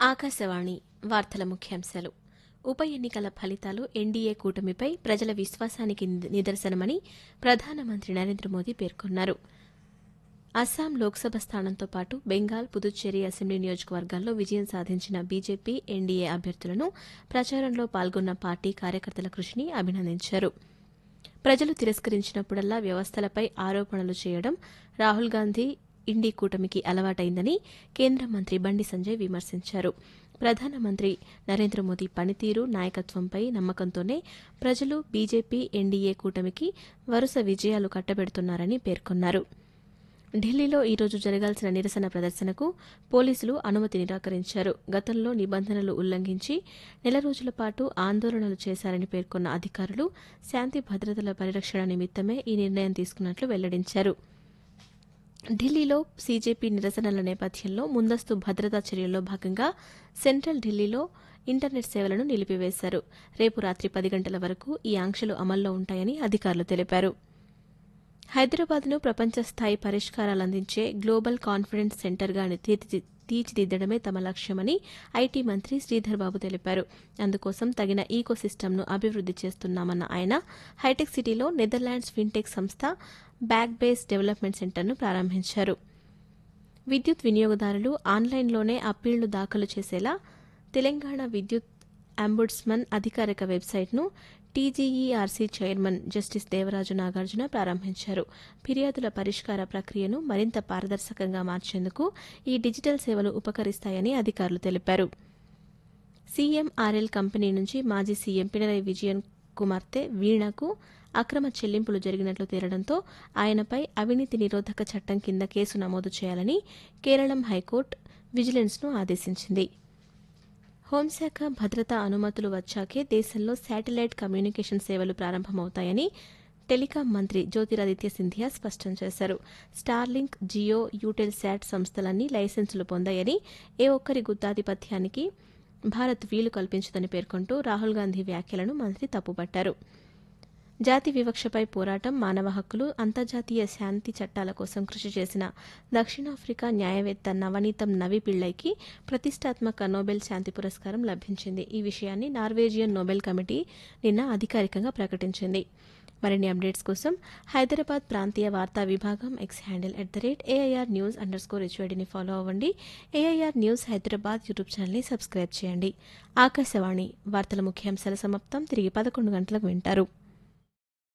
ఆకాశవాణి వార్తల ముఖ్యాంశాలు ఉప ఎన్నికల ఫలితాలు ఎన్డీఏ కూటమిపై ప్రజల విశ్వాసానికి నిద- నిదర్శనమని ప్రధానమంత్రి నరేంద్ర మోదీ పేర్కొన్నారు అస్సాం లోక్సభ స్థానంతో పాటు బెంగాల్ పుదుచ్చేరి అసెంబ్లీ నియోజకవర్గాల్లో విజయం సాధించిన బీజేపీ ఎన్డీఏ అభ్యర్థులను ప్రచారంలో పాల్గొన్న పార్టీ కార్యకర్తల కృషిని అభినందించారు ప్రజలు తిరస్కరించినప్పుడల్లా వ్యవస్థలపై ఆరోపణలు చేయడం రాహుల్ గాంధీ ఇండీ కూటమికి అలవాటైందని కేంద్ర మంత్రి బండి సంజయ్ విమర్శించారు ప్రధానమంత్రి నరేంద్ర మోదీ పనితీరు నాయకత్వంపై నమ్మకంతోనే ప్రజలు బీజేపీ ఎన్డీఏ కూటమికి వరుస విజయాలు కట్టబెడుతున్నారని పేర్కొన్నారు ఢిల్లీలో ఈ రోజు జరగాల్సిన నిరసన ప్రదర్శనకు పోలీసులు అనుమతి నిరాకరించారు గతంలో నిబంధనలు ఉల్లంఘించి నెల రోజుల పాటు ఆందోళనలు చేశారని పేర్కొన్న అధికారులు శాంతి భద్రతల పరిరక్షణ నిమిత్తమే ఈ నిర్ణయం తీసుకున్నట్లు వెల్లడించారు ఢిల్లీలో సీజేపీ నిరసనల నేపథ్యంలో ముందస్తు భద్రతా చర్యల్లో భాగంగా సెంట్రల్ ఢిల్లీలో ఇంటర్నెట్ సేవలను నిలిపివేశారు రేపు రాత్రి పది గంటల వరకు ఈ ఆంక్షలు అమల్లో ఉంటాయని అధికారులు తెలిపారు హైదరాబాద్ను ప్రపంచ స్థాయి పరిష్కారాలు అందించే గ్లోబల్ కాన్ఫిడెన్స్ సెంటర్గా తీర్చి- తీర్చిదిద్దడమే తమ లక్ష్యమని ఐటీ మంత్రి శ్రీధర్ బాబు తెలిపారు అందుకోసం తగిన ఈకో సిస్టమ్ను అభివృద్ది చేస్తున్నామన్న ఆయన హైటెక్ సిటీలో నెదర్లాండ్స్ ఫిన్టెక్ సంస్థ బ్యాక్ బేస్ డెవలప్మెంట్ సెంటర్ను ప్రారంభించారు విద్యుత్ వినియోగదారులు ఆన్లైన్లోనే అప్పీళ్లు దాఖలు చేసేలా తెలంగాణ విద్యుత్ అంబుడ్స్మన్ అధికారిక వెబ్సైట్ను TGERC chairman justice Devaraju Nagarjuna ప్రారంభించారు ఫిర్యాదుల పరిష్కార ప్రక్రియను మరింత పారదర్శకంగా మార్చేందుకు ఈ డిజిటల్ సేవలు ఉపకరిస్తాయని అధికారులు తెలిపారు సీఎంఆర్ఎల్ కంపెనీ నుంచి మాజీ సీఎం పినరయి విజయన్ కుమార్తె వీణకు అక్రమ చెల్లింపులు జరిగినట్లు తేలడంతో ఆయనపై అవినీతి నిరోధక చట్టం కింద కేసు నమోదు చేయాలని కేరళం హైకోర్టు విజిలెన్స్ను ఆదేశించింది హోంశాఖ భద్రతా అనుమతులు వచ్చాకే దేశంలో శాటిలైట్ కమ్యూనికేషన్ సేవలు ప్రారంభమవుతాయని టెలికాం మంత్రి జ్యోతిరాదిత్య సింధియా స్పష్టం చేశారు స్టార్లింక్ జియో యూటెల్ శాట్ సంస్థలన్నీ లైసెన్సులు పొందాయని ఏ ఒక్కరి గుత్తాధిపత్యానికి భారత్ వీలు కల్పించదని పేర్కొంటూ రాహుల్ గాంధీ వ్యాఖ్యలను మంత్రి తప్పుపట్టారు జాతి వివక్షపై పోరాటం మానవ హక్కులు అంతర్జాతీయ శాంతి చట్టాల కోసం కృషి చేసిన దక్షిణాఫ్రికా న్యాయవేత్త నవనీతం నవి పిళ్ళైకి ప్రతిష్టాత్మక నోబెల్ శాంతి పురస్కారం లభించింది ఈ విషయాన్ని నార్వేజియన్ నోబెల్ కమిటీ నిన్న అధికారికంగా ప్రకటించింది మరిన్ని అప్డేట్స్ కోసం హైదరాబాద్ ప్రాంతీయ వార్తా విభాగం X handle at the rate AIR news underscore హెచ్వైడిని ఫాలో అవ్వండి ఏఐఆర్ న్యూస్ హైదరాబాద్ యూట్యూబ్ ఛానల్ని సబ్స్క్రైబ్ చేయండి ఆకాశవాణి వార్తల ముఖ్యాంశాల సమాప్తం తిరిగి పదకొండు గంటలకు వింటారు